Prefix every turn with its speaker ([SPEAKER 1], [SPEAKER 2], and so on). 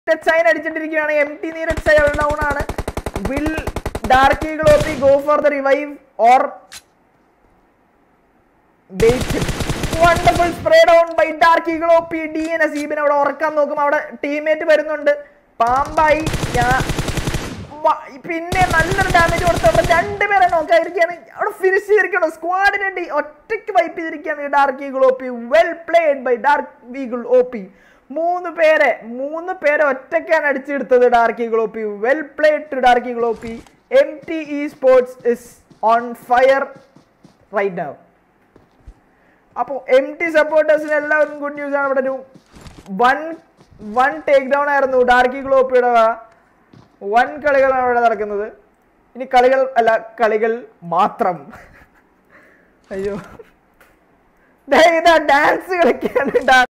[SPEAKER 1] China അടിച്ചിട്ടിരിക്കുകയാണ് M T Neeraj ചൈ down ആണ് will Dark Eagle OP go for the revive or wonderful spray down by Dark Eagle OP D N അസീബിനെ അവിടെ ഉറക്കാൻ നോക്കും അവിടെ ടീമേറ്റ് വരുന്നുണ്ട് പാമ്പായി ഞാൻ വ- പിന്നെ നല്ലൊരു ഡാമേജ് കൊടുത്ത് അവിടെ രണ്ടുപേരെ നോക്കാതിരിക്കുകയാണ് അവിടെ ഫിനിഷ് ചെയ്തിരിക്കണം സ്ക്വാഡിനെ ഡി ഒറ്റയ്ക്ക് വൈപ്പ് ചെയ്തിരിക്കുകയാണ് ഈ Dark Eagle O P well played by Dark Eagle O P മൂന്ന് പേരെ മൂന്ന് പേരെ ഒറ്റയ്ക്കാണ് അടിച്ചെടുത്തത് Dark Eagle O P well played to Dark Eagle O P M T esports is on fire right now അപ്പോൾ M T സപ്പോർട്ടേഴ്സിന് എല്ലാവർക്കും good news ആണ് ഇവിടെ ഒരു വൺ വൺ ടേക്ക് ഡൗൺ ആയിരുന്നു ഡാർക്കി ഗ്ലോപ്പിയുടെ വൺ കളികളാണ് ഇവിടെ നടക്കുന്നത് ഇനി കളികൾ അല്ല കളികൾ മാത്രം അയ്യോ ദേ ഇതാ ഡാൻസ് കളിക്കാണ്